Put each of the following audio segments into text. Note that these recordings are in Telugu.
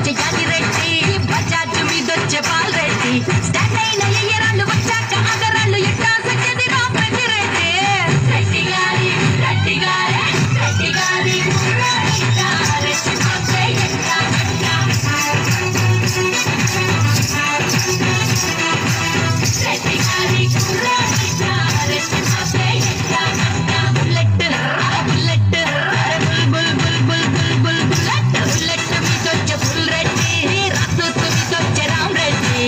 మీదొచ్చే యాదిరెడ్డి బజాజ్ మీదొచ్చే పాల్రెడ్డి స్టాండ్ అయిన ఎయ్యరాళ్ళు వచ్చాక అగరాళ్ళు ఎట్టా సచ్చేది రా పెద్దిరెడ్డి రెడ్డి గారి రెడ్డి గారి రెడ్డి గారి ముర్రాయిట, రెచ్చిపోతే ఎట్టా గట్టా. రెడ్డి గారి కుర్రాయిట, రెచ్చిపోతే ఎట్టా గట్టా. బుల్లెట్ ఆ bullet bull bull bull bull bull bullet bullet మీదొచ్చే ఫుల్ రెడ్డి రాతూతు మీదొచ్చే రామ్ రెడ్డి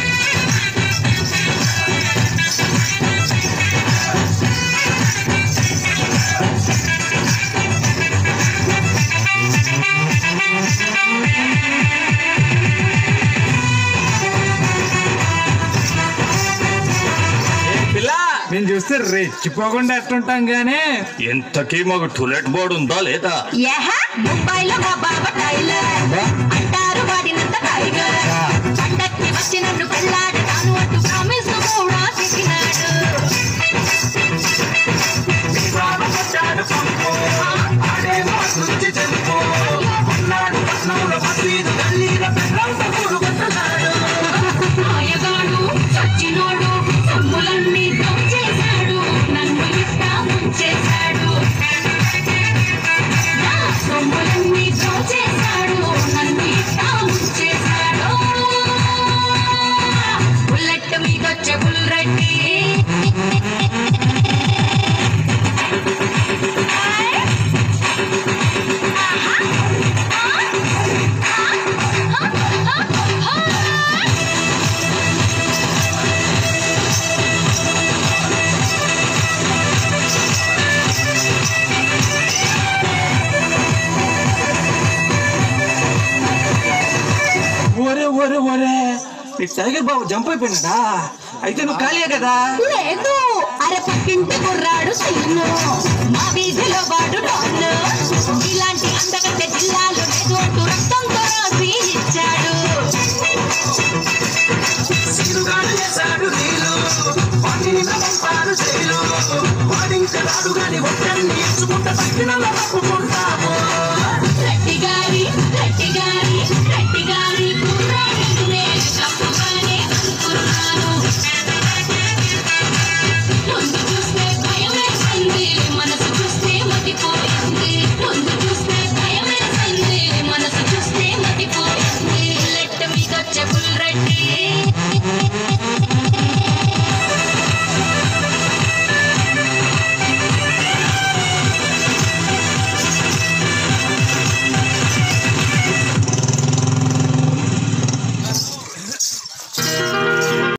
పిల్ల నేను చూస్తే రెచ్చిపోకుండా ఎట్టుంటాం గానీ ఇంతకీ మాకు టూలెట్ బోర్డు ఉందా లేదా యహ ముంబైలో మా బాబ టైలర్ అంటారు వాడినంత టైగర్ పండక్కి వచ్చి నన్ను పెళ్ళాడు తాను అటు ప్రామిస్ కూడా చేసినాడు మాయగాడు సచ్చినోడు సొమ్ములన్నీ దోచేశాడు నన్ను ఇట్టా ముంచేశాడు నా సొమ్ములన్నీ దోచేశాడు నన్ను ఇట్టా ముంచేశాడు బుల్లెట్ మీదొచ్చే బుల్రెడ్డి ఒరే ఒరే ఒరే ఈ టైగర్ బాబు జంప్ అయిపోయినాడా అయితే నువ్వు ఖాళీయే కదా లేదు అరే పక్కింటి కుర్రాడు సీను మా వీధిలో వాడు డోను ఇలాంటి అందగత్తె జిల్లాలో లేదు అంటూ రక్తంతో రాసి ఇచ్చాడు సిరుగాడు చేశాడు రీలు వాటిని పంపాడు జైలు వాడింక రాడు గాని ఒక్కడిని ఇచ్చుకుంటా తగ్గిన తప్పుకుంటా